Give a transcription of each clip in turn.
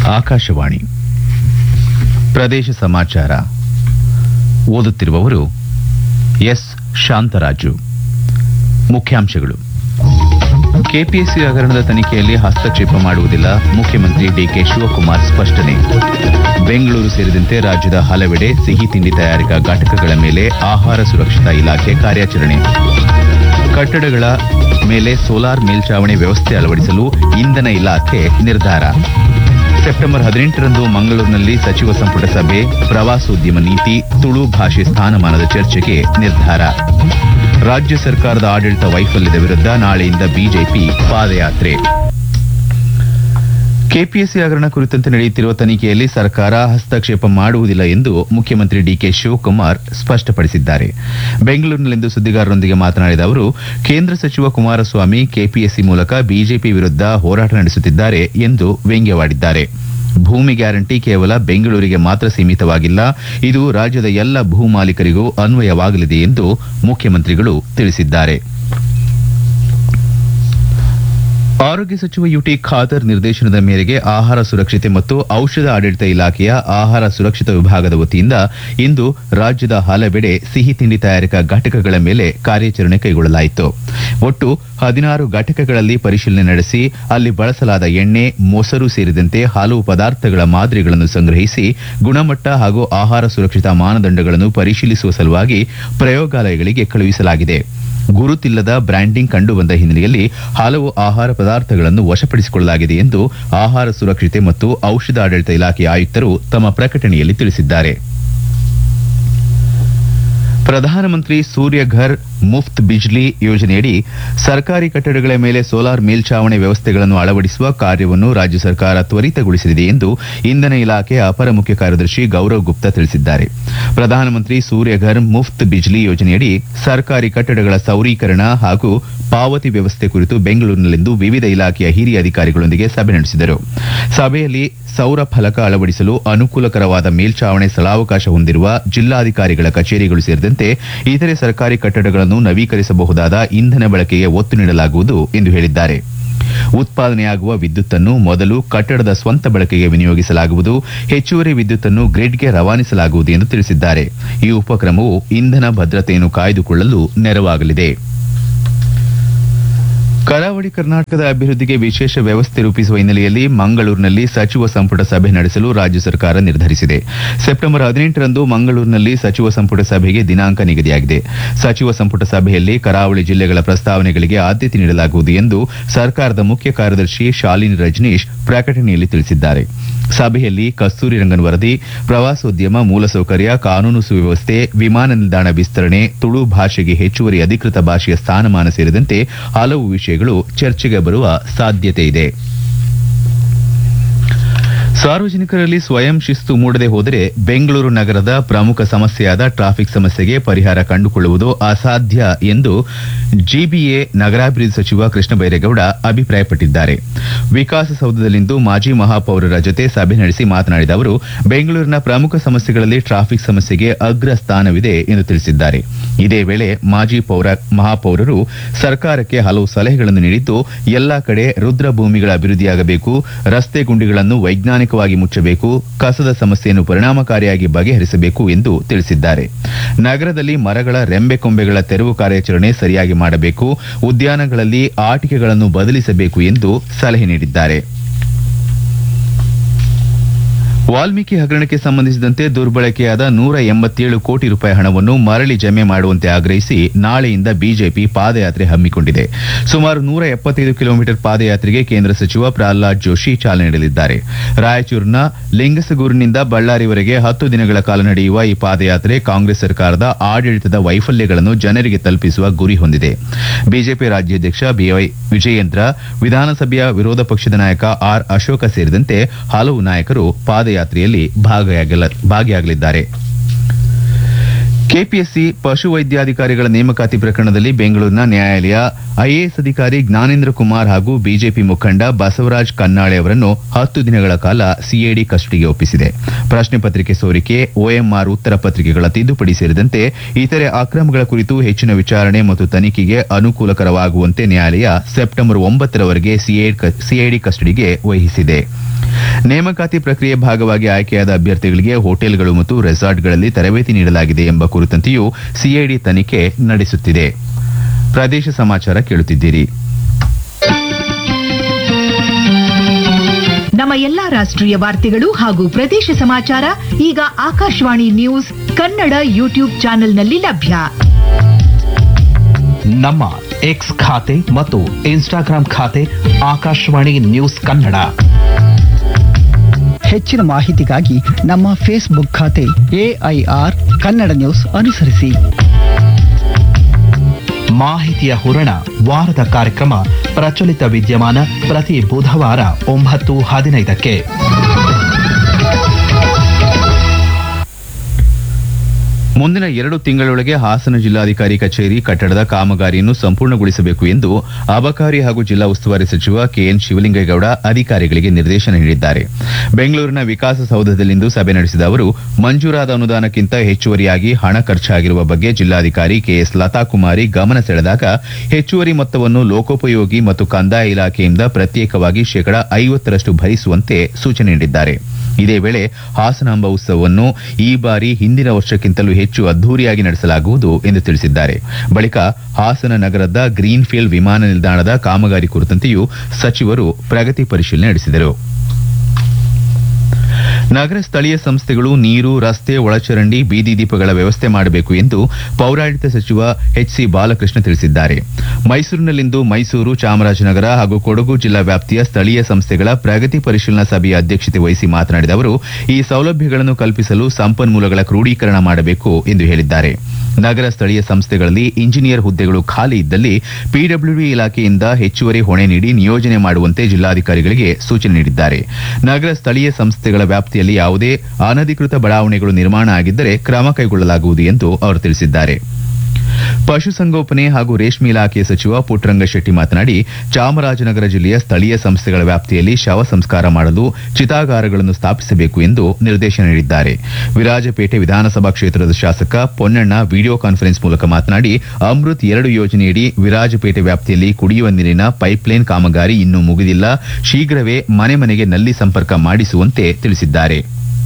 ಆಕಾಶವಾಣಿ ಪ್ರದೇಶ ಸಮಾಚಾರ ಓದುತ್ತಿರುವವರು ಎಸ್ ಶಾಂತರಾಜು ಮುಖ್ಯಾಂಶಗಳು ಕೆಪಿಎಸ್ಸಿ ಹಗರಣದ ತನಿಖೆಯಲ್ಲಿ ಹಸ್ತಕ್ಷೇಪ ಮಾಡುವುದಿಲ್ಲ ಮುಖ್ಯಮಂತ್ರಿ ಡಿಕೆ ಶಿವಕುಮಾರ್ ಸ್ಪಷ್ಟನೆ ಬೆಂಗಳೂರು ಸೇರಿದಂತೆ ರಾಜ್ಯದ ಹಲವೆಡೆ ಸಿಹಿ ತಿಂಡಿ ತಯಾರಿಕಾ ಘಟಕಗಳ ಮೇಲೆ ಆಹಾರ ಸುರಕ್ಷತಾ ಇಲಾಖೆ ಕಾರ್ಯಾಚರಣೆ ಕಟ್ಟಡಗಳ ಮೇಲೆ ಸೋಲಾರ್ ಮೇಲ್ಚಾವಣಿ ವ್ಯವಸ್ಥೆ ಅಳವಡಿಸಲು ಇಂಧನ ಇಲಾಖೆ ನಿರ್ಧಾರ ಸೆಪ್ಟೆಂಬರ್ ಹದಿನೆಂಟರಂದು ಮಂಗಳೂರಿನಲ್ಲಿ ಸಚಿವ ಸಂಪುಟ ಸಭೆ ಪ್ರವಾಸೋದ್ಯಮ ನೀತಿ ತುಳು ಭಾಷೆ ಸ್ಥಾನಮಾನದ ಚರ್ಚೆಗೆ ನಿರ್ಧಾರ ರಾಜ್ಯ ಸರ್ಕಾರದ ಆಡಳಿತ ವೈಫಲ್ಯದ ವಿರುದ್ಧ ನಾಳೆಯಿಂದ ಬಿಜೆಪಿ ಪಾದಯಾತ್ರೆ ಕೆಪಿಎಸ್ಸಿ ಹಗರಣ ಕುರಿತಂತೆ ನಡೆಯುತ್ತಿರುವ ತನಿಖೆಯಲ್ಲಿ ಸರ್ಕಾರ ಹಸ್ತಕ್ಷೇಪ ಮಾಡುವುದಿಲ್ಲ ಎಂದು ಮುಖ್ಯಮಂತ್ರಿ ಡಿಕೆ ಶಿವಕುಮಾರ್ ಸ್ಪಷ್ಟಪಡಿಸಿದ್ದಾರೆ ಬೆಂಗಳೂರಿನಲ್ಲಿಂದು ಸುದ್ದಿಗಾರರೊಂದಿಗೆ ಮಾತನಾಡಿದ ಅವರು ಕೇಂದ್ರ ಸಚಿವ ಕುಮಾರಸ್ವಾಮಿ ಕೆಪಿಎಸ್ಸಿ ಮೂಲಕ ಬಿಜೆಪಿ ವಿರುದ್ಧ ಹೋರಾಟ ನಡೆಸುತ್ತಿದ್ದಾರೆ ಎಂದು ವ್ಯಂಗ್ಯವಾಡಿದ್ದಾರೆ ಭೂಮಿ ಗ್ಯಾರಂಟಿ ಕೇವಲ ಬೆಂಗಳೂರಿಗೆ ಮಾತ್ರ ಸೀಮಿತವಾಗಿಲ್ಲ ಇದು ರಾಜ್ಯದ ಎಲ್ಲ ಭೂ ಮಾಲೀಕರಿಗೂ ಅನ್ವಯವಾಗಲಿದೆ ಎಂದು ಮುಖ್ಯಮಂತ್ರಿಗಳು ತಿಳಿಸಿದ್ದಾರೆ ಆರೋಗ್ಯ ಸಚಿವ ಯುಟಿ ಖಾದರ್ ನಿರ್ದೇಶನದ ಮೇರೆಗೆ ಆಹಾರ ಸುರಕ್ಷತೆ ಮತ್ತು ಔಷಧ ಆಡಳಿತ ಇಲಾಖೆಯ ಆಹಾರ ಸುರಕ್ಷತಾ ವಿಭಾಗದ ವತಿಯಿಂದ ಇಂದು ರಾಜ್ಯದ ಹಲವೆಡೆ ಸಿಹಿ ತಿಂಡಿ ತಯಾರಿಕಾ ಘಟಕಗಳ ಮೇಲೆ ಕಾರ್ಯಾಚರಣೆ ಕೈಗೊಳ್ಳಲಾಯಿತು ಒಟ್ಟು ಹದಿನಾರು ಘಟಕಗಳಲ್ಲಿ ಪರಿಶೀಲನೆ ನಡೆಸಿ ಅಲ್ಲಿ ಬಳಸಲಾದ ಎಣ್ಣೆ ಮೊಸರು ಸೇರಿದಂತೆ ಹಲವು ಪದಾರ್ಥಗಳ ಮಾದರಿಗಳನ್ನು ಸಂಗ್ರಹಿಸಿ ಗುಣಮಟ್ಟ ಹಾಗೂ ಆಹಾರ ಸುರಕ್ಷತಾ ಮಾನದಂಡಗಳನ್ನು ಪರಿಶೀಲಿಸುವ ಸಲುವಾಗಿ ಪ್ರಯೋಗಾಲಯಗಳಿಗೆ ಕಳುಹಿಸಲಾಗಿದೆ ಗುರುತಿಲ್ಲದ ಬ್ರ್ಯಾಂಡಿಂಗ್ ಕಂಡುಬಂದ ಹಿನ್ನೆಲೆಯಲ್ಲಿ ಹಲವು ಆಹಾರ ಪದಾರ್ಥಗಳನ್ನು ವಶಪಡಿಸಿಕೊಳ್ಳಲಾಗಿದೆ ಎಂದು ಆಹಾರ ಸುರಕ್ಷತೆ ಮತ್ತು ಔಷಧ ಆಡಳಿತ ಇಲಾಖೆ ಆಯುಕ್ತರು ತಮ್ಮ ಪ್ರಕಟಣೆಯಲ್ಲಿ ತಿಳಿಸಿದ್ದಾರೆ ಪ್ರಧಾನಮಂತ್ರಿ ಸೂರ್ಯಘರ್ ಮುಫ್ತ್ ಬಿಜ್ಲಿ ಯೋಜನೆಯಡಿ ಸರ್ಕಾರಿ ಕಟ್ಟಡಗಳ ಮೇಲೆ ಸೋಲಾರ್ ಮೇಲ್ಚಾವಣಿ ವ್ಯವಸ್ಥೆಗಳನ್ನು ಅಳವಡಿಸುವ ಕಾರ್ಯವನ್ನು ರಾಜ್ಯ ಸರ್ಕಾರ ತ್ವರಿತಗೊಳಿಸಲಿದೆ ಎಂದು ಇಂಧನ ಇಲಾಖೆ ಅಪರ ಮುಖ್ಯ ಕಾರ್ಯದರ್ಶಿ ಗೌರವ್ ಗುಪ್ತಾ ತಿಳಿಸಿದ್ದಾರೆ ಪ್ರಧಾನಮಂತ್ರಿ ಸೂರ್ಯಘರ್ ಮುಫ್ತ್ ಬಿಜ್ಲಿ ಯೋಜನೆಯಡಿ ಸರ್ಕಾರಿ ಕಟ್ಟಡಗಳ ಸೌರೀಕರಣ ಹಾಗೂ ಪಾವತಿ ವ್ಯವಸ್ಥೆ ಕುರಿತು ಬೆಂಗಳೂರಿನಲ್ಲಿಂದು ವಿವಿಧ ಇಲಾಖೆಯ ಹಿರಿಯ ಅಧಿಕಾರಿಗಳೊಂದಿಗೆ ಸಭೆ ನಡೆಸಿದರು ಸಭೆಯಲ್ಲಿ ಸೌರ ಫಲಕ ಅಳವಡಿಸಲು ಅನುಕೂಲಕರವಾದ ಮೇಲ್ಚಾವಣಿ ಸ್ಥಳಾವಕಾಶ ಹೊಂದಿರುವ ಜಿಲ್ಲಾಧಿಕಾರಿಗಳ ಕಚೇರಿಗಳು ಸೇರಿದಂತೆ ಇತರೆ ಸರ್ಕಾರಿ ಕಟ್ಟಡಗಳನ್ನು ನವೀಕರಿಸಬಹುದಾದ ಇಂಧನ ಬಳಕೆಗೆ ಒತ್ತು ನೀಡಲಾಗುವುದು ಎಂದು ಹೇಳಿದ್ದಾರೆ ಉತ್ಪಾದನೆಯಾಗುವ ವಿದ್ಯುತ್ತನ್ನು ಮೊದಲು ಕಟ್ಟಡದ ಸ್ವಂತ ಬಳಕೆಗೆ ವಿನಿಯೋಗಿಸಲಾಗುವುದು ಹೆಚ್ಚುವರಿ ವಿದ್ಯುತ್ತನ್ನು ಗ್ರಿಡ್ಗೆ ರವಾನಿಸಲಾಗುವುದು ಎಂದು ತಿಳಿಸಿದ್ದಾರೆ ಈ ಉಪಕ್ರಮವು ಇಂಧನ ಭದ್ರತೆಯನ್ನು ಕಾಯ್ದುಕೊಳ್ಳಲು ನೆರವಾಗಲಿದೆ ಕರಾವಳಿ ಕರ್ನಾಟಕದ ಅಭಿವೃದ್ಧಿಗೆ ವಿಶೇಷ ವ್ಯವಸ್ಥೆ ರೂಪಿಸುವ ಹಿನ್ನೆಲೆಯಲ್ಲಿ ಮಂಗಳೂರಿನಲ್ಲಿ ಸಚಿವ ಸಂಪುಟ ಸಭೆ ನಡೆಸಲು ರಾಜ್ಯ ಸರ್ಕಾರ ನಿರ್ಧರಿಸಿದೆ ಸೆಪ್ಟೆಂಬರ್ ಹದಿನೆಂಟರಂದು ಮಂಗಳೂರಿನಲ್ಲಿ ಸಚಿವ ಸಂಪುಟ ಸಭೆಗೆ ದಿನಾಂಕ ನಿಗದಿಯಾಗಿದೆ ಸಚಿವ ಸಂಪುಟ ಸಭೆಯಲ್ಲಿ ಕರಾವಳಿ ಜಿಲ್ಲೆಗಳ ಪ್ರಸ್ತಾವನೆಗಳಿಗೆ ಆದ್ಯತೆ ನೀಡಲಾಗುವುದು ಎಂದು ಸರ್ಕಾರದ ಮುಖ್ಯ ಕಾರ್ಯದರ್ಶಿ ಶಾಲಿನಿ ರಜನೀಶ್ ಪ್ರಕಟಣೆಯಲ್ಲಿ ತಿಳಿಸಿದ್ದಾರೆ ಸಭೆಯಲ್ಲಿ ಕಸ್ತೂರಿ ರಂಗನ್ ವರದಿ ಪ್ರವಾಸೋದ್ಯಮ ಮೂಲಸೌಕರ್ಯ ಕಾನೂನು ಸುವ್ಯವಸ್ಥೆ ವಿಮಾನ ನಿಲ್ದಾಣ ವಿಸ್ತರಣೆ ತುಳು ಭಾಷೆಗೆ ಹೆಚ್ಚುವರಿ ಅಧಿಕೃತ ಭಾಷೆಯ ಸ್ಥಾನಮಾನ ಸೇರಿದಂತೆ ಹಲವು ವಿಷಯಗಳು ಚರ್ಚೆಗೆ ಬರುವ ಸಾಧ್ಯತೆ ಇದೆ ಸಾರ್ವಜನಿಕರಲ್ಲಿ ಸ್ವಯಂ ಶಿಸ್ತು ಮೂಡದೆ ಹೋದರೆ ಬೆಂಗಳೂರು ನಗರದ ಪ್ರಮುಖ ಸಮಸ್ಯೆಯಾದ ಟ್ರಾಫಿಕ್ ಸಮಸ್ಯೆಗೆ ಪರಿಹಾರ ಕಂಡುಕೊಳ್ಳುವುದು ಅಸಾಧ್ಯ ಎಂದು ಜಿಬಿಎ ನಗರಾಭಿವೃದ್ಧಿ ಸಚಿವ ಕೃಷ್ಣ ಬೈರೇಗೌಡ ಅಭಿಪ್ರಾಯಪಟ್ಟಿದ್ದಾರೆ ವಿಕಾಸಸೌಧದಲ್ಲಿಂದು ಮಾಜಿ ಮಹಾಪೌರರ ಜೊತೆ ಸಭೆ ನಡೆಸಿ ಮಾತನಾಡಿದ ಅವರು ಬೆಂಗಳೂರಿನ ಪ್ರಮುಖ ಸಮಸ್ಯೆಗಳಲ್ಲಿ ಟ್ರಾಫಿಕ್ ಸಮಸ್ಯೆಗೆ ಅಗ್ರ ಸ್ಥಾನವಿದೆ ಎಂದು ತಿಳಿಸಿದ್ದಾರೆ ಇದೇ ವೇಳೆ ಮಾಜಿ ಪೌರ ಮಹಾಪೌರರು ಸರ್ಕಾರಕ್ಕೆ ಹಲವು ಸಲಹೆಗಳನ್ನು ನೀಡಿದ್ದು ಎಲ್ಲಾ ಕಡೆ ರುದ್ರ ಭೂಮಿಗಳ ಅಭಿವೃದ್ಧಿಯಾಗಬೇಕು ರಸ್ತೆ ಗುಂಡಿಗಳನ್ನು ವೈಜ್ಞಾನಿಕವಾಗಿ ಮುಚ್ಚಬೇಕು ಕಸದ ಸಮಸ್ಯೆಯನ್ನು ಪರಿಣಾಮಕಾರಿಯಾಗಿ ಬಗೆಹರಿಸಬೇಕು ಎಂದು ತಿಳಿಸಿದ್ದಾರೆ ನಗರದಲ್ಲಿ ಮರಗಳ ರೆಂಬೆ ಕೊಂಬೆಗಳ ತೆರವು ಕಾರ್ಯಾಚರಣೆ ಸರಿಯಾಗಿ ಮಾಡಬೇಕು ಉದ್ಯಾನಗಳಲ್ಲಿ ಆಟಿಕೆಗಳನ್ನು ಬದಲಿಸಬೇಕು ಎಂದು ಸಲಹೆ ನೀಡಿದ್ದಾರೆ ವಾಲ್ಮೀಕಿ ಹಗರಣಕ್ಕೆ ಸಂಬಂಧಿಸಿದಂತೆ ದುರ್ಬಳಕೆಯಾದ ನೂರ ಎಂಬತ್ತೇಳು ಕೋಟಿ ರೂಪಾಯಿ ಹಣವನ್ನು ಮರಳಿ ಜಮೆ ಮಾಡುವಂತೆ ಆಗ್ರಹಿಸಿ ನಾಳೆಯಿಂದ ಬಿಜೆಪಿ ಪಾದಯಾತ್ರೆ ಹಮ್ಮಿಕೊಂಡಿದೆ ಸುಮಾರು ನೂರ ಎಪ್ಪತ್ತೈದು ಕಿಲೋಮೀಟರ್ ಪಾದಯಾತ್ರೆಗೆ ಕೇಂದ್ರ ಸಚಿವ ಪ್ರಹ್ಲಾದ್ ಜೋಶಿ ಚಾಲನೆ ನೀಡಲಿದ್ದಾರೆ ರಾಯಚೂರಿನ ಲಿಂಗಸಗೂರಿನಿಂದ ಬಳ್ಳಾರಿವರೆಗೆ ಹತ್ತು ದಿನಗಳ ಕಾಲ ನಡೆಯುವ ಈ ಪಾದಯಾತ್ರೆ ಕಾಂಗ್ರೆಸ್ ಸರ್ಕಾರದ ಆಡಳಿತದ ವೈಫಲ್ಯಗಳನ್ನು ಜನರಿಗೆ ತಲುಪಿಸುವ ಗುರಿ ಹೊಂದಿದೆ ಬಿಜೆಪಿ ರಾಜ್ಯಾಧ್ಯಕ್ಷ ಬಿವೈ ವಿಜಯೇಂದ್ರ ವಿಧಾನಸಭೆಯ ವಿರೋಧ ಪಕ್ಷದ ನಾಯಕ ಆರ್ ಅಶೋಕ ಸೇರಿದಂತೆ ಹಲವು ನಾಯಕರು ಪಾದಯಾತ್ರೆಯಲ್ಲಿ ಭಾಗಿಯಾಗಲಿದ್ದಾರೆ ಕೆಪಿಎಸ್ಸಿ ಪಶು ವೈದ್ಯಾಧಿಕಾರಿಗಳ ನೇಮಕಾತಿ ಪ್ರಕರಣದಲ್ಲಿ ಬೆಂಗಳೂರಿನ ನ್ಯಾಯಾಲಯ ಐಎಎಸ್ ಅಧಿಕಾರಿ ಜ್ಞಾನೇಂದ್ರ ಕುಮಾರ್ ಹಾಗೂ ಬಿಜೆಪಿ ಮುಖಂಡ ಬಸವರಾಜ್ ಕನ್ನಾಳೆ ಅವರನ್ನು ಹತ್ತು ದಿನಗಳ ಕಾಲ ಸಿಐಡಿ ಕಸ್ಟಡಿಗೆ ಒಪ್ಪಿಸಿದೆ ಪ್ರಶ್ನೆ ಪತ್ರಿಕೆ ಸೋರಿಕೆ ಒಎಂಆರ್ ಉತ್ತರ ಪತ್ರಿಕೆಗಳ ತಿದ್ದುಪಡಿ ಸೇರಿದಂತೆ ಇತರೆ ಅಕ್ರಮಗಳ ಕುರಿತು ಹೆಚ್ಚಿನ ವಿಚಾರಣೆ ಮತ್ತು ತನಿಖೆಗೆ ಅನುಕೂಲಕರವಾಗುವಂತೆ ನ್ಯಾಯಾಲಯ ಸೆಪ್ಟೆಂಬರ್ ಒಂಬತ್ತರವರೆಗೆ ಸಿಐಡಿ ಕಸ್ಟಡಿಗೆ ವಹಿಸಿದೆ ನೇಮಕಾತಿ ಪ್ರಕ್ರಿಯೆ ಭಾಗವಾಗಿ ಆಯ್ಕೆಯಾದ ಅಭ್ಯರ್ಥಿಗಳಿಗೆ ಹೋಟೆಲ್ಗಳು ಮತ್ತು ರೆಸಾರ್ಟ್ಗಳಲ್ಲಿ ತರಬೇತಿ ನೀಡಲಾಗಿದೆ ಎಂಬ ಕುರಿತಂತೆಯೂ ಸಿಐಡಿ ತನಿಖೆ ನಡೆಸುತ್ತಿದೆ ಪ್ರದೇಶ ಸಮಾಚಾರ ಕೇಳುತ್ತಿದ್ದೀರಿ ನಮ್ಮ ಎಲ್ಲಾ ರಾಷ್ಟ್ರೀಯ ವಾರ್ತೆಗಳು ಹಾಗೂ ಪ್ರದೇಶ ಸಮಾಚಾರ ಈಗ ಆಕಾಶವಾಣಿ ನ್ಯೂಸ್ ಕನ್ನಡ ಯೂಟ್ಯೂಬ್ ಚಾನೆಲ್ನಲ್ಲಿ ಲಭ್ಯ ನಮ್ಮ ಎಕ್ಸ್ ಖಾತೆ ಮತ್ತು ಇನ್ಸ್ಟಾಗ್ರಾಂ ಖಾತೆ ಆಕಾಶವಾಣಿ ನ್ಯೂಸ್ ಕನ್ನಡ ಹೆಚ್ಚಿನ ಮಾಹಿತಿಗಾಗಿ ನಮ್ಮ ಫೇಸ್ಬುಕ್ ಖಾತೆ ಎಐಆರ್ ಕನ್ನಡ ನ್ಯೂಸ್ ಅನುಸರಿಸಿ ಮಾಹಿತಿಯ ಹೂರಣ ವಾರದ ಕಾರ್ಯಕ್ರಮ ಪ್ರಚಲಿತ ವಿದ್ಯಮಾನ ಪ್ರತಿ ಬುಧವಾರ ಒಂಬತ್ತು ಹದಿನೈದಕ್ಕೆ ಮುಂದಿನ ಎರಡು ತಿಂಗಳೊಳಗೆ ಹಾಸನ ಜಿಲ್ಲಾಧಿಕಾರಿ ಕಚೇರಿ ಕಟ್ಟಡದ ಕಾಮಗಾರಿಯನ್ನು ಸಂಪೂರ್ಣಗೊಳಿಸಬೇಕು ಎಂದು ಅಬಕಾರಿ ಹಾಗೂ ಜಿಲ್ಲಾ ಉಸ್ತುವಾರಿ ಸಚಿವ ಕೆಎನ್ ಶಿವಲಿಂಗೇಗೌಡ ಅಧಿಕಾರಿಗಳಿಗೆ ನಿರ್ದೇಶನ ನೀಡಿದ್ದಾರೆ ಬೆಂಗಳೂರಿನ ವಿಕಾಸಸೌಧದಲ್ಲಿಂದು ಸಭೆ ನಡೆಸಿದ ಅವರು ಮಂಜೂರಾದ ಅನುದಾನಕ್ಕಿಂತ ಹೆಚ್ಚುವರಿಯಾಗಿ ಹಣ ಖರ್ಚಾಗಿರುವ ಬಗ್ಗೆ ಜಿಲ್ಲಾಧಿಕಾರಿ ಕೆಎಸ್ ಲತಾಕುಮಾರಿ ಗಮನ ಸೆಳೆದಾಗ ಹೆಚ್ಚುವರಿ ಮೊತ್ತವನ್ನು ಲೋಕೋಪಯೋಗಿ ಮತ್ತು ಕಂದಾಯ ಇಲಾಖೆಯಿಂದ ಪ್ರತ್ಯೇಕವಾಗಿ ಶೇಕಡಾ ಐವತ್ತರಷ್ಟು ಭರಿಸುವಂತೆ ಸೂಚನೆ ನೀಡಿದ್ದಾರೆ ಇದೇ ವೇಳೆ ಹಾಸನಾಂಬ ಉತ್ಸವವನ್ನು ಈ ಬಾರಿ ಹಿಂದಿನ ವರ್ಷಕ್ಕಿಂತಲೂ ಹೆಚ್ಚು ಅದ್ದೂರಿಯಾಗಿ ನಡೆಸಲಾಗುವುದು ಎಂದು ತಿಳಿಸಿದ್ದಾರೆ ಬಳಿಕ ಹಾಸನ ನಗರದ ಗ್ರೀನ್ ಫೀಲ್ಡ್ ವಿಮಾನ ನಿಲ್ದಾಣದ ಕಾಮಗಾರಿ ಕುರಿತಂತೆಯೂ ಸಚಿವರು ಪ್ರಗತಿ ಪರಿಶೀಲನೆ ನಡೆಸಿದರು ನಗರ ಸ್ಥಳೀಯ ಸಂಸ್ಥೆಗಳು ನೀರು ರಸ್ತೆ ಒಳಚರಂಡಿ ಬೀದಿ ದೀಪಗಳ ವ್ಯವಸ್ಥೆ ಮಾಡಬೇಕು ಎಂದು ಪೌರಾಡಳಿತ ಸಚಿವ ಎಚ್ ಸಿ ಬಾಲಕೃಷ್ಣ ತಿಳಿಸಿದ್ದಾರೆ ಮೈಸೂರಿನಲ್ಲಿಂದು ಮೈಸೂರು ಚಾಮರಾಜನಗರ ಹಾಗೂ ಕೊಡಗು ಜಿಲ್ಲಾ ವ್ಯಾಪ್ತಿಯ ಸ್ಥಳೀಯ ಸಂಸ್ಥೆಗಳ ಪ್ರಗತಿ ಪರಿಶೀಲನಾ ಸಭೆಯ ಅಧ್ಯಕ್ಷತೆ ವಹಿಸಿ ಮಾತನಾಡಿದ ಅವರು ಈ ಸೌಲಭ್ಯಗಳನ್ನು ಕಲ್ಪಿಸಲು ಸಂಪನ್ಮೂಲಗಳ ಕ್ರೋಢೀಕರಣ ಮಾಡಬೇಕು ಎಂದು ಹೇಳಿದ್ದಾರೆ ನಗರ ಸ್ಥಳೀಯ ಸಂಸ್ಥೆಗಳಲ್ಲಿ ಇಂಜಿನಿಯರ್ ಹುದ್ದೆಗಳು ಖಾಲಿ ಇದ್ದಲ್ಲಿ ಪಿಡಬ್ಲ್ಯೂಡಿ ಇಲಾಖೆಯಿಂದ ಹೆಚ್ಚುವರಿ ಹೊಣೆ ನೀಡಿ ನಿಯೋಜನೆ ಮಾಡುವಂತೆ ಜಿಲ್ಲಾಧಿಕಾರಿಗಳಿಗೆ ಸೂಚನೆ ನೀಡಿದ್ದಾರೆ ನಗರ ಸ್ಥಳೀಯ ಸಂಸ್ಥೆಗಳ ವ್ಯಾಪ್ತಿಯಲ್ಲಿ ಯಾವುದೇ ಅನಧಿಕೃತ ಬಡಾವಣೆಗಳು ನಿರ್ಮಾಣ ಆಗಿದ್ದರೆ ಕ್ರಮ ಕೈಗೊಳ್ಳಲಾಗುವುದು ಎಂದು ಅವರು ತಿಳಿಸಿದ್ದಾರೆ ಪಶುಸಂಗೋಪನೆ ಹಾಗೂ ರೇಷ್ಮೆ ಇಲಾಖೆಯ ಸಚಿವ ಪುಟ್ಟರಂಗಶೆಟ್ಟಿ ಮಾತನಾಡಿ ಚಾಮರಾಜನಗರ ಜಿಲ್ಲೆಯ ಸ್ಥಳೀಯ ಸಂಸ್ಥೆಗಳ ವ್ಯಾಪ್ತಿಯಲ್ಲಿ ಶವ ಸಂಸ್ಕಾರ ಮಾಡಲು ಚಿತಾಗಾರಗಳನ್ನು ಸ್ಥಾಪಿಸಬೇಕು ಎಂದು ನಿರ್ದೇಶನ ನೀಡಿದ್ದಾರೆ ವಿರಾಜಪೇಟೆ ವಿಧಾನಸಭಾ ಕ್ಷೇತ್ರದ ಶಾಸಕ ಪೊನ್ನಣ್ಣ ವಿಡಿಯೋ ಕಾನ್ಫರೆನ್ಸ್ ಮೂಲಕ ಮಾತನಾಡಿ ಅಮೃತ್ ಎರಡು ಯೋಜನೆಯಡಿ ವಿರಾಜಪೇಟೆ ವ್ಯಾಪ್ತಿಯಲ್ಲಿ ಕುಡಿಯುವ ನೀರಿನ ಪೈಪ್ಲೈನ್ ಕಾಮಗಾರಿ ಇನ್ನೂ ಮುಗಿದಿಲ್ಲ ಶೀಘ್ರವೇ ಮನೆ ಮನೆಗೆ ನಲ್ಲಿ ಸಂಪರ್ಕ ಮಾಡಿಸುವಂತೆ ತಿಳಿಸಿದ್ದಾರೆ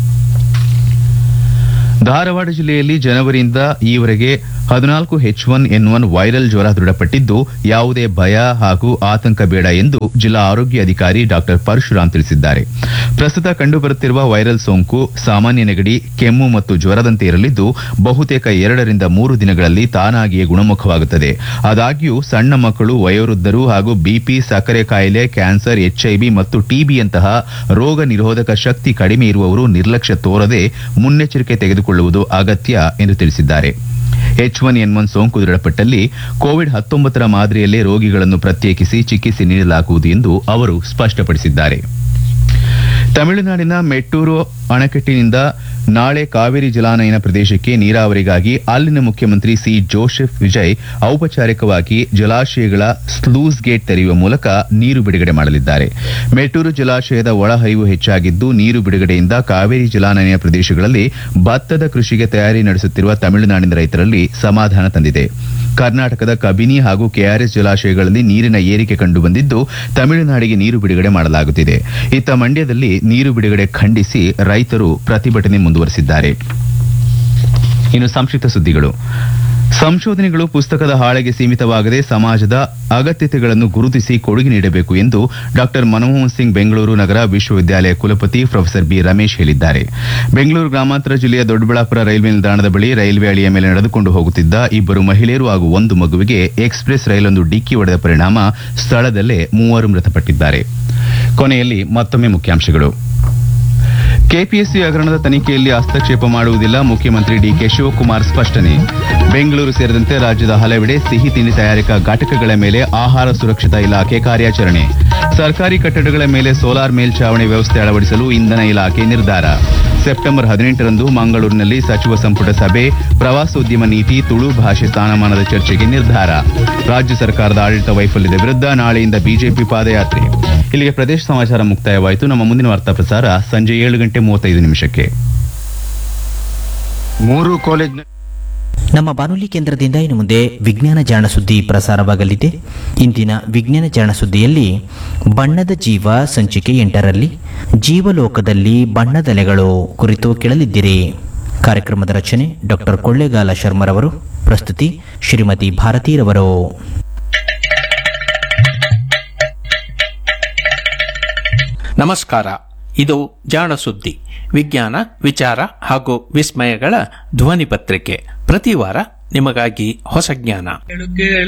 ಧಾರವಾಡ ಜಿಲ್ಲೆಯಲ್ಲಿ ಜನವರಿಯಿಂದ ಈವರೆಗೆ ಹದಿನಾಲ್ಕು H one N one viral ಜ್ವರ ದೃಢಪಟ್ಟಿದ್ದು ಯಾವುದೇ ಭಯ ಹಾಗೂ ಆತಂಕ ಬೇಡ ಎಂದು ಜಿಲ್ಲಾ ಆರೋಗ್ಯ ಅಧಿಕಾರಿ ಡಾ ಪರಶುರಾಮ್ ತಿಳಿಸಿದ್ದಾರೆ ಪ್ರಸ್ತುತ ಕಂಡುಬರುತ್ತಿರುವ ವೈರಲ್ ಸೋಂಕು ಸಾಮಾನ್ಯ ನೆಗಡಿ ಕೆಮ್ಮು ಮತ್ತು ಜ್ವರದಂತೆ ಇರಲಿದ್ದು ಬಹುತೇಕ ಎರಡರಿಂದ ಮೂರು ದಿನಗಳಲ್ಲಿ ತಾನಾಗಿಯೇ ಗುಣಮುಖವಾಗುತ್ತದೆ ಆದಾಗ್ಯೂ ಸಣ್ಣ ಮಕ್ಕಳು ವಯೋವೃದ್ಧರು ಹಾಗೂ ಬಿಪಿ ಸಕ್ಕರೆ ಕಾಯಿಲೆ ಕ್ಯಾನ್ಸರ್ ಎಚ್ಐವಿ ಮತ್ತು ಟಿಬಿಯಂತಹ ರೋಗ ನಿರೋಧಕ ಶಕ್ತಿ ಕಡಿಮೆ ಇರುವವರು ನಿರ್ಲಕ್ಷ್ಯ ತೋರದೆ ಮುನ್ನೆಚ್ಚರಿಕೆ ತೆಗೆದುಕೊಳ್ಳುವುದು ಅಗತ್ಯ ಎಂದು ತಿಳಿಸಿದ್ದಾರೆ ಎಚ್ ಒನ್ ಎನ್ ಒನ್ ಸೋಂಕು ದೃಢಪಟ್ಟಲ್ಲಿ ಕೋವಿಡ್ ಹತ್ತೊಂಬತ್ತರ ಮಾದರಿಯಲ್ಲೇ ರೋಗಿಗಳನ್ನು ಪ್ರತ್ಯೇಕಿಸಿ ಚಿಕಿತ್ಸೆ ನೀಡಲಾಗುವುದು ಎಂದು ಅವರು ಸ್ಪಷ್ಟಪಡಿಸಿದ್ದಾರೆ ತಮಿಳುನಾಡಿನ ಮೆಟ್ಟೂರು ಅಣೆಕಟ್ಟಿನಿಂದ ನಾಳೆ ಕಾವೇರಿ ಜಲಾನಯನ ಪ್ರದೇಶಕ್ಕೆ ನೀರಾವರಿಗಾಗಿ ಅಲ್ಲಿನ ಮುಖ್ಯಮಂತ್ರಿ ಸಿ ಜೋಸೆಫ್ ವಿಜಯ್ ಔಪಚಾರಿಕವಾಗಿ ಜಲಾಶಯಗಳ ಸ್ಲೂಸ್ ಗೇಟ್ ತೆರೆಯುವ ಮೂಲಕ ನೀರು ಬಿಡುಗಡೆ ಮಾಡಲಿದ್ದಾರೆ ಮೆಟ್ಟೂರು ಜಲಾಶಯದ ಒಳಹರಿವು ಹೆಚ್ಚಾಗಿದ್ದು ನೀರು ಬಿಡುಗಡೆಯಿಂದ ಕಾವೇರಿ ಜಲಾನಯನ ಪ್ರದೇಶಗಳಲ್ಲಿ ಭತ್ತದ ಕೃಷಿಗೆ ತಯಾರಿ ನಡೆಸುತ್ತಿರುವ ತಮಿಳುನಾಡಿನ ರೈತರಲ್ಲಿ ಸಮಾಧಾನ ತಂದಿದೆ ಕರ್ನಾಟಕದ ಕಬಿನಿ ಹಾಗೂ ಕೆಆರ್ಎಸ್ ಜಲಾಶಯಗಳಲ್ಲಿ ನೀರಿನ ಏರಿಕೆ ಕಂಡುಬಂದಿದ್ದು ತಮಿಳುನಾಡಿಗೆ ನೀರು ಬಿಡುಗಡೆ ಮಾಡಲಾಗುತ್ತಿದೆ ಇತ್ತ ಮಂಡ್ಯದಲ್ಲಿ ನೀರು ಬಿಡುಗಡೆ ಖಂಡಿಸಿ ರೈತರು ಪ್ರತಿಭಟನೆ ಮುಂದುವರೆಸಿದ್ದಾರೆ ಇನ್ನು ಸಂಕ್ಷಿಪ್ತ ಸುದ್ದಿಗಳು ಸಂಶೋಧನೆಗಳು ಪುಸ್ತಕದ ಹಾಳೆಗೆ ಸೀಮಿತವಾಗದೆ ಸಮಾಜದ ಅಗತ್ಯತೆಗಳನ್ನು ಗುರುತಿಸಿ ಕೊಡುಗೆ ನೀಡಬೇಕು ಎಂದು ಡಾ ಮನಮೋಹನ್ ಸಿಂಗ್ ಬೆಂಗಳೂರು ನಗರ ವಿಶ್ವವಿದ್ಯಾಲಯ ಕುಲಪತಿ ಪ್ರೊಫೆಸರ್ ಬಿ ರಮೇಶ್ ಹೇಳಿದ್ದಾರೆ ಬೆಂಗಳೂರು ಗ್ರಾಮಾಂತರ ಜಿಲ್ಲೆಯ ದೊಡ್ಡಬಳ್ಳಾಪುರ ರೈಲ್ವೆ ನಿಲ್ದಾಣದ ಬಳಿ ರೈಲ್ವೆ ಹಳಿಯ ಮೇಲೆ ನಡೆದುಕೊಂಡು ಹೋಗುತ್ತಿದ್ದ ಇಬ್ಬರು ಮಹಿಳೆಯರು ಹಾಗೂ ಒಂದು ಮಗುವಿಗೆ ಎಕ್ಸ್ಪ್ರೆಸ್ ರೈಲೊಂದು ಡಿಕ್ಕಿ ಹೊಡೆದ ಪರಿಣಾಮ ಸ್ಥಳದಲ್ಲೇ ಮೂವರು ಮೃತಪಟ್ಟಿದ್ದಾರೆ ಕೊನೆಯಲ್ಲಿ ಮತ್ತೊಮ್ಮೆ ಮುಖ್ಯಾಂಶಗಳು ಕೆಪಿಎಸ್ಸಿ ಹಗರಣದ ತನಿಖೆಯಲ್ಲಿ ಹಸ್ತಕ್ಷೇಪ ಮಾಡುವುದಿಲ್ಲ ಮುಖ್ಯಮಂತ್ರಿ ಡಿಕೆ ಶಿವಕುಮಾರ್ ಸ್ಪಷ್ಟನೆ ಬೆಂಗಳೂರು ಸೇರಿದಂತೆ ರಾಜ್ಯದ ಹಲವೆಡೆ ಸಿಹಿ ತಿಂಡಿ ತಯಾರಿಕಾ ಘಟಕಗಳ ಮೇಲೆ ಆಹಾರ ಸುರಕ್ಷತಾ ಇಲಾಖೆ ಕಾರ್ಯಾಚರಣೆ ಸರ್ಕಾರಿ ಕಟ್ಟಡಗಳ ಮೇಲೆ ಸೋಲಾರ್ ಮೇಲ್ಛಾವಣಿ ವ್ಯವಸ್ಥೆ ಅಳವಡಿಸಲು ಇಂಧನ ಇಲಾಖೆ ನಿರ್ಧಾರ ಸೆಪ್ಟೆಂಬರ್ ಹದಿನೆಂಟರಂದು ಮಂಗಳೂರಿನಲ್ಲಿ ಸಚಿವ ಸಂಪುಟ ಸಭೆ ಪ್ರವಾಸೋದ್ಯಮ ನೀತಿ ತುಳು ಭಾಷೆ ಸ್ಥಾನಮಾನದ ಚರ್ಚೆಗೆ ನಿರ್ಧಾರ ರಾಜ್ಯ ಸರ್ಕಾರದ ಆಡಳಿತ ವೈಫಲ್ಯದ ವಿರುದ್ಧ ನಾಳೆಯಿಂದ ಬಿಜೆಪಿ ಪಾದಯಾತ್ರೆ ಇಲ್ಲಿಗೆ ಪ್ರದೇಶ ಸಮಾಚಾರ ಮುಕ್ತಾಯವಾಯಿತು ನಮ್ಮ ಮುಂದಿನ ವಾರ್ತಾ ಪ್ರಸಾರ ಸಂಜೆ ಏಳು ಗಂಟೆ ಮೂವತ್ತೈದು ನಿಮಿಷಕ್ಕೆ ಮೂರು ಕಾಲೇಜ್ ನಮ್ಮ ಬಾನುಲಿ ಕೇಂದ್ರದಿಂದ ಇನ್ನು ಮುಂದೆ ವಿಜ್ಞಾನ ಜಾಣ ಸುದ್ದಿ ಪ್ರಸಾರವಾಗಲಿದೆ ಇಂದಿನ ವಿಜ್ಞಾನ ಜಾಣ ಸುದ್ದಿಯಲ್ಲಿ ಬಣ್ಣದ ಜೀವ ಸಂಚಿಕೆ ಎಂಟರಲ್ಲಿ ಜೀವಲೋಕದಲ್ಲಿ ಬಣ್ಣದಲೆಗಳು ಕುರಿತು ಕೇಳಲಿದ್ದೀರಿ ಕಾರ್ಯಕ್ರಮದ ರಚನೆ ಡಾಕ್ಟರ್ ಕೊಳ್ಳೇಗಾಲ ಶರ್ಮರವರು ಪ್ರಸ್ತುತಿ ಶ್ರೀಮತಿ ಭಾರತೀರವರು ನಮಸ್ಕಾರ ಇದು ಜಾಣ ಸುದ್ದಿ ವಿಜ್ಞಾನ ವಿಚಾರ ಹಾಗೂ ವಿಸ್ಮಯಗಳ ಧ್ವನಿ ಪತ್ರಿಕೆ ಪ್ರತಿ ವಾರ ನಿಮಗಾಗಿ ಹೊಸ ಜ್ಞಾನ ಕೇಳು ಕೇಳು